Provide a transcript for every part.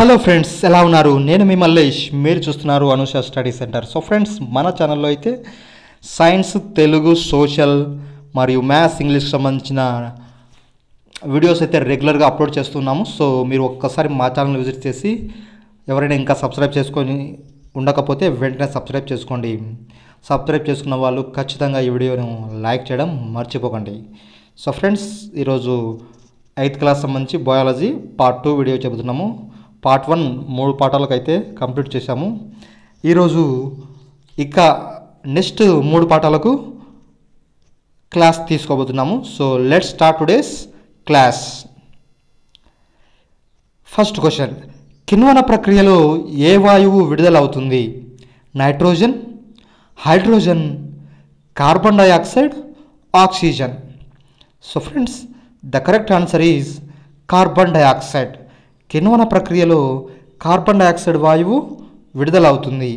hello friends ఎలా ఉన్నారు నేను మీ మల్లేష్ మీరు చూస్తున్నారు Anusha study centre so friends మన ఛానల్లో అయితే సైన్స్ తెలుగు సోషల్ మరియు మ్యాథ్స్ ఇంగ్లీష్ సంబంధించిన వీడియోస్ అయితే రెగ్యులర్గా అప్లోడ్ చేస్తున్నాము సో మీరు ఒక్కసారి మా ఛానల్ విజిట్ చేసి ఎవరైనా ఇంకా సబ్స్క్రైబ్ చేసుకొని ఉండకపోతే వెంటనే సబ్స్క్రైబ్ చేసుకోండి సబ్స్క్రైబ్ చేసుకున్న వాళ్ళు ఖచ్చితంగా ఈ వీడియోను లైక్ చేయడం మర్చిపోకండి సో ఫ్రెండ్స్ ఈరోజు ఎయిత్ క్లాస్ సంబంధించి బయాలజీ పార్ట్ టూ వీడియో చెబుతున్నాము పార్ట్ వన్ మూడు పాఠాలకు అయితే కంప్లీట్ చేశాము ఈరోజు ఇక నెక్స్ట్ మూడు పాఠాలకు క్లాస్ తీసుకోబోతున్నాము so let start today's class first question కిణ్వన ప్రక్రియలో ఏ వాయువు విడుదలవుతుంది nitrogen hydrogen carbon dioxide oxygen so friends the correct answer is carbon dioxide కిణ్వన ప్రక్రియలో కార్బన్ డైఆక్సైడ్ వాయువు విడుదలవుతుంది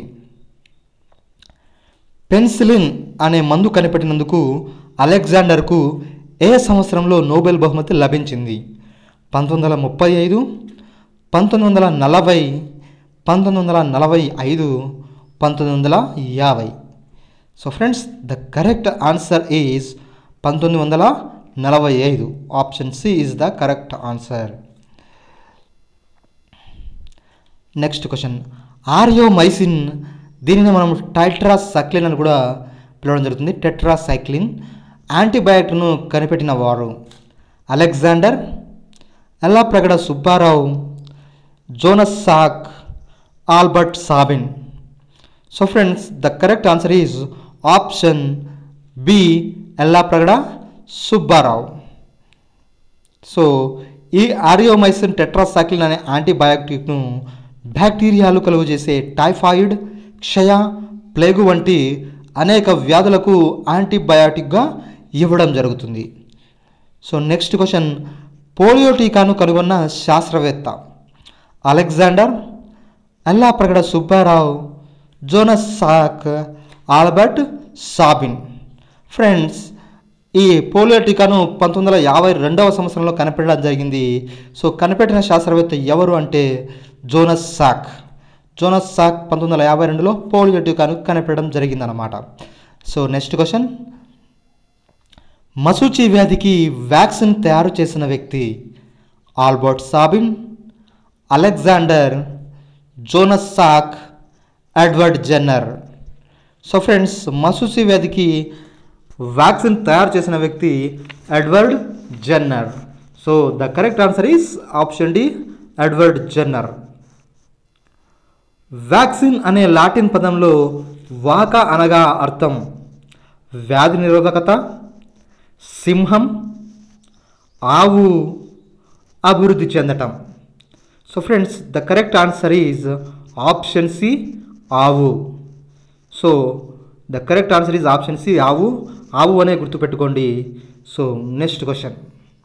పెన్సిలిన్ అనే మందు కనిపెట్టినందుకు అలెగ్జాండర్కు ఏ సంవత్సరంలో నోబెల్ బహుమతి లభించింది పంతొమ్మిది వందల ముప్పై ఐదు పంతొమ్మిది వందల నలభై పంతొమ్మిది వందల నలభై ఐదు పంతొమ్మిది వందల యాభై so friends the correct answer is పంతొమ్మిది వందల నలభై ఐదు option C is the correct answer next question aureomycin దీనిని మనం టైట్రాసైక్లిన్ అని కూడా పిలవడం జరుగుతుంది టెట్రాసైక్లిన్ యాంటీబయాటిక్ను కనిపెట్టిన వారు Alexander Yellapragada Subbarao Jonas Salk Albert Sabin so friends the correct answer is option B Yellapragada Subbarao so ఈ ఆరియోమైసిన్ టెట్రాసైక్లిన్ అనే యాంటీబయాటిక్ను బ్యాక్టీరియాలు కలుగు చేసే టైఫాయిడ్ క్షయ ప్లేగు వంటి అనేక వ్యాధులకు యాంటీబయాటిక్గా ఇవ్వడం జరుగుతుంది సో నెక్స్ట్ క్వశ్చన్ పోలియో టీకాను కనుగొన్న శాస్త్రవేత్త Alexander Allapragada Subbarao Jonas Salk Albert Sabin friends ఈ పోలియో టీకాను పంతొమ్మిది వందల యాభై రెండవ సంవత్సరంలో కనిపెట్టడం జరిగింది సో కనిపెట్టిన శాస్త్రవేత్త ఎవరు అంటే జోనస్ సాక్ జోనస్ సాక్ పంతొమ్మిది వందల యాభై రెండులో పోలియో టీకాను కనిపెట్టడం జరిగిందనమాట సో నెక్స్ట్ క్వశ్చన్ మసూచి వ్యాధికి వ్యాక్సిన్ తయారు చేసిన వ్యక్తి Albert Sabin Alexander Jonas Salk Edward Jenner so friends మసూచి వ్యాధికి వ్యాక్సిన్ తయారు చేసిన వ్యక్తి Edward Jenner so the correct answer is option D Edward Jenner vaccine అనే లాటిన్ పదంలో వాక అనగా అర్థం వ్యాధి నిరోధకత సింహం ఆవు అభివృద్ధి చెందటం so friends the correct answer is option C ఆవు so the correct answer is option C ఆవు ఆవు అనే గుర్తుపెట్టుకోండి సో నెక్స్ట్ క్వశ్చన్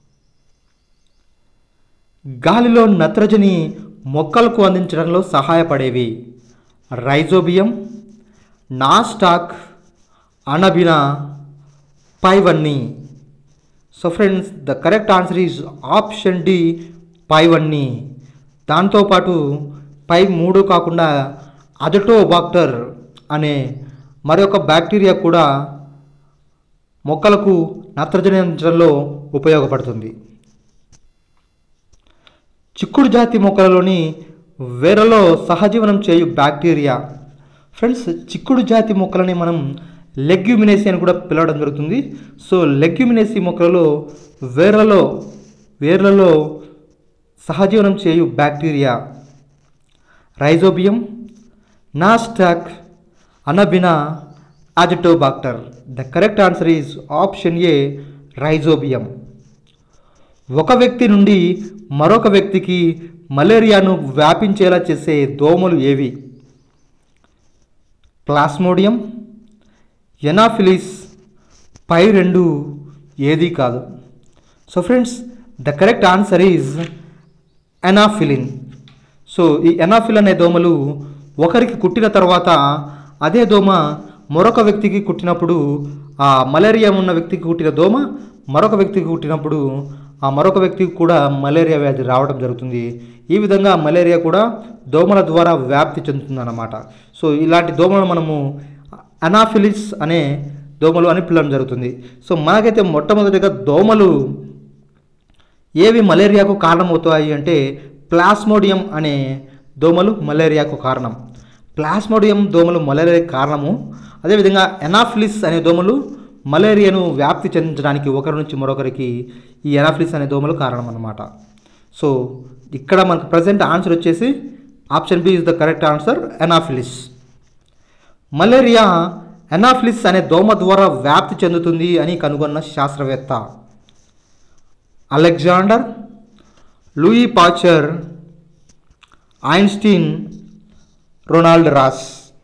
గాలిలో నత్రజని మొక్కలకు అందించడంలో సహాయపడేవి రైజోబియం నాస్టాక్ అనబినా పైవన్నీ so friends the correct answer is option D పైవన్నీ దాంతోపాటు పై మూడు కాకుండా అజటోబాక్టర్ అనే మరొక బ్యాక్టీరియా కూడా మొక్కలకు నత్రజని అందించడంలో ఉపయోగపడుతుంది చిక్కుడు జాతి మొక్కలలోని వేరలో సహజీవనం చేయు బ్యాక్టీరియా ఫ్రెండ్స్ చిక్కుడు జాతి మొక్కలని మనం లెగ్యూమినేసి అని కూడా పిలవడం జరుగుతుంది సో లెగ్యూమినేసి మొక్కలలో వేర్లలో వేర్లలో సహజీవనం చేయు bacteria Rhizobium Nostoc Anabaena Azotobacter the correct answer is option A Rhizobium ఒక వ్యక్తి నుండి మరొక వ్యక్తికి మలేరియాను వ్యాపించేలా చేసే దోమలు ఏవి ప్లాస్మోడియం ఎనాఫిలిస్ పై రెండు ఏది కాదు so friends the correct answer is Anopheles so ఈ ఎనాఫిల్ అనే దోమలు ఒకరికి కుట్టిన తర్వాత అదే దోమ మరొక వ్యక్తికి కుట్టినప్పుడు ఆ మలేరియా ఉన్న వ్యక్తికి కుట్టిన దోమ మరొక వ్యక్తికి కుట్టినప్పుడు ఆ మరొక వ్యక్తికి కూడా మలేరియా వ్యాధి రావడం జరుగుతుంది ఈ విధంగా మలేరియా కూడా దోమల ద్వారా వ్యాప్తి చెందుతుందన్నమాట సో ఇలాంటి దోమలు మనము అనాఫిలిస్ అనే దోమలు అని పిలవడం జరుగుతుంది సో మనకైతే మొట్టమొదటిగా దోమలు ఏవి మలేరియాకు కారణమవుతాయి అంటే ప్లాస్మోడియం అనే దోమలు మలేరియాకు కారణం ప్లాస్మోడియం దోమలు మలేరియాకు కారణము అదేవిధంగా ఎనాఫిలిస్ అనే దోమలు మలేరియాను వ్యాప్తి చెందించడానికి ఒకరి నుంచి మరొకరికి ఈ ఎనాఫిలిస్ అనే దోమలు కారణం అన్నమాట సో ఇక్కడ మనకు ప్రజెంట్ ఆన్సర్ వచ్చేసి option B is the correct answer Anopheles malaria Anopheles అనే దోమ ద్వారా వ్యాప్తి చెందుతుంది అని కనుగొన్న శాస్త్రవేత్త Alexander Louis Pasteur Einstein Ronald Ross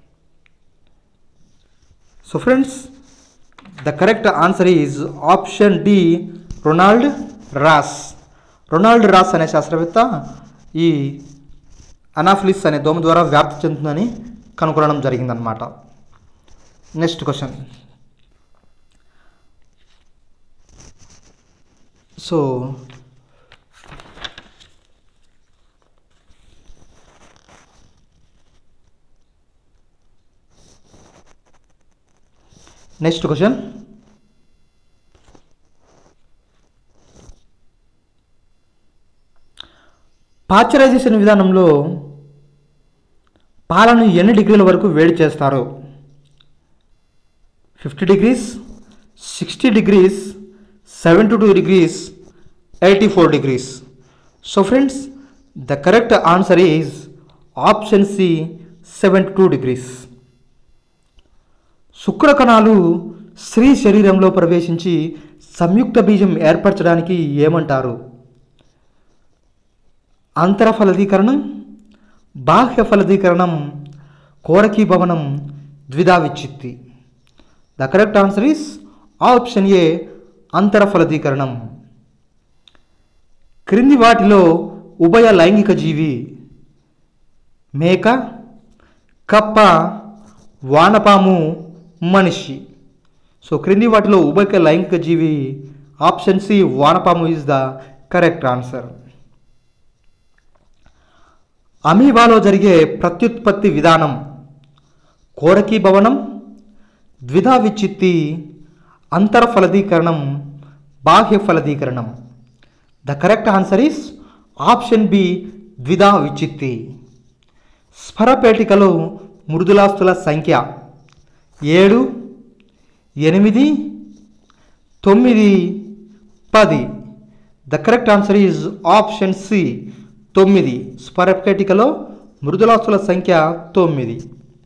so friends the correct answer is option D Ronald Ross Ronald Ross అనే శాస్త్రవేత్త ఈ అనాఫ్లిస్ అనే దోమ ద్వారా వ్యాప్తి చెందుతుందని కనుగొనడం జరిగిందనమాట next question so next question pasteurization విధానంలో పాలను ఎన్ని డిగ్రీల వరకు వేడి చేస్తారు fifty degrees sixty degrees seventy two degrees eighty four degrees so friends the correct answer is option C seventy two degrees శుక్రకణాలు స్త్రీ శరీరంలో ప్రవేశించి సంయుక్త బీజం ఏర్పరచడానికి ఏమంటారు అంతర ఫలదీకరణం బాహ్య ఫలదీకరణం కోరకీ భవనం ద్విధా విచ్చిత్తి the correct answer is option A అంతర ఫలదీకరణం క్రింది వాటిలో ఉభయ లైంగిక జీవి మేక కప్ప వానపాము మనిషి సో క్రింది వాటిలో ఉభయ లైంగిక జీవి ఆప్షన్ సి వానపాము ఈజ్ ద కరెక్ట్ ఆన్సర్ అమీబాలో జరిగే ప్రత్యుత్పత్తి విధానం కోరకీ భవనం ద్విధా విచ్చిత్తి అంతర ఫలదీకరణం బాహ్య ఫలదీకరణం the correct answer is option B ద్విధా విచ్చిత్తి స్వరపేటికలో మృదులాస్తుల సంఖ్య ఏడు ఎనిమిది తొమ్మిది పది the correct answer is option C తొమ్మిది స్వరపేటికలో మృదులాస్తుల సంఖ్య తొమ్మిది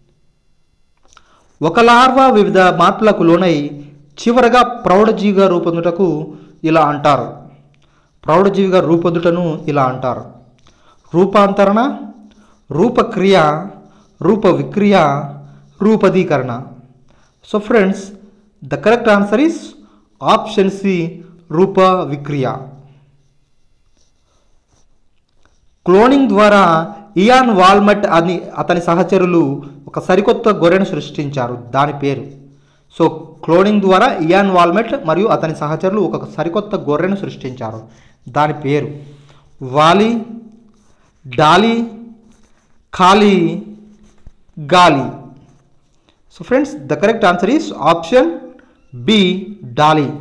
ఒక లార్వా వివిధ మార్పులకు లోనై చివరగా ప్రౌఢజీవిగా రూపొందుటకు ఇలా అంటారు ప్రౌఢజీవిగా రూపొందుటను ఇలా అంటారు రూపాంతరణ రూపక్రియ రూప విక్రియ రూపదీకరణ so friends the correct answer is option C రూప విక్రియ క్లోనింగ్ ద్వారా ఇయాన్ వాల్మట్ అని అతని సహచరులు ఒక సరికొత్త గొర్రెను సృష్టించారు దాని పేరు సో క్లోనింగ్ ద్వారా ఇయాన్ వాల్మెట్ మరియు అతని సహచరులు ఒక సరికొత్త గొర్రెను సృష్టించారు దాని పేరు వాలి డాలి ఖాళీ గాలి so friends the correct answer is option B Dolly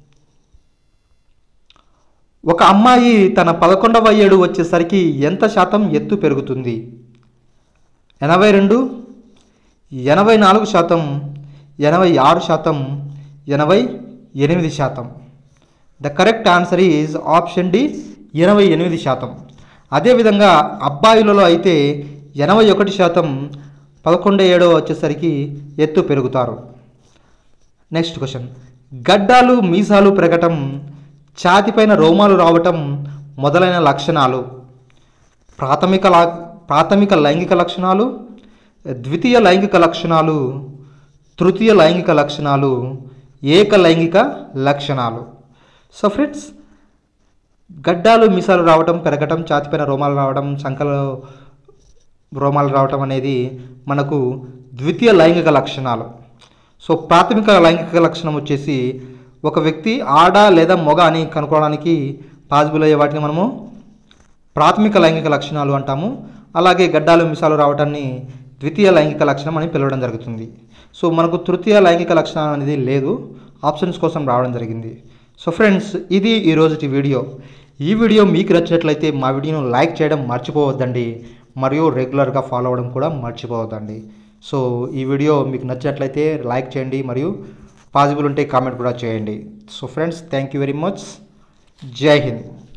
ఒక అమ్మాయి తన పదకొండవ ఏడు వచ్చేసరికి ఎంత శాతం ఎత్తు పెరుగుతుంది ఎనభై రెండు ఎనభై నాలుగు శాతం ఎనభై ఆరు శాతం ఎనభై ఎనిమిది శాతం the correct answer is option D ఎనభై ఎనిమిది శాతం అదేవిధంగా అబ్బాయిలలో అయితే ఎనభై ఒకటి శాతం పదకొండు ఏడో వచ్చేసరికి ఎత్తు పెరుగుతారు నెక్స్ట్ క్వశ్చన్ గడ్డాలు మీసాలు పెరగటం ఛాతిపైన రోమాలు రావటం మొదలైన లక్షణాలు ప్రాథమిక లా ప్రాథమిక లైంగిక లక్షణాలు ద్వితీయ లైంగిక లక్షణాలు తృతీయ లైంగిక లక్షణాలు ఏక లైంగిక లక్షణాలు సో ఫ్రెండ్స్ గడ్డాలు మీసాలు రావటం పెరగటం ఛాతిపైన రోమాలు రావడం సంకలో రోమాలు రావటం అనేది మనకు ద్వితీయ లైంగిక లక్షణాలు సో ప్రాథమిక లైంగిక లక్షణం వచ్చేసి ఒక వ్యక్తి ఆడ లేదా మొగ అని కనుక్కోవడానికి పాజిబుల్ అయ్యే వాటిని మనము ప్రాథమిక లైంగిక లక్షణాలు అంటాము అలాగే గడ్డాలు మిసాలు రావటాన్ని ద్వితీయ లైంగిక లక్షణం అని పిలవడం జరుగుతుంది సో మనకు తృతీయ లైంగిక లక్షణం అనేది లేదు ఆప్షన్స్ కోసం రావడం జరిగింది సో ఫ్రెండ్స్ ఇది ఈరోజుటి వీడియో ఈ వీడియో మీకు నచ్చినట్లయితే మా వీడియోను లైక్ చేయడం మర్చిపోవద్దండి మరియు రెగ్యులర్గా ఫాలో అవ్వడం కూడా మర్చిపోవద్దండి సో ఈ వీడియో మీకు నచ్చినట్లయితే లైక్ చేయండి మరియు పాసిబుల్ ఉంటే కామెంట్ కూడా చేయండి so friends thank you very much జై హింద్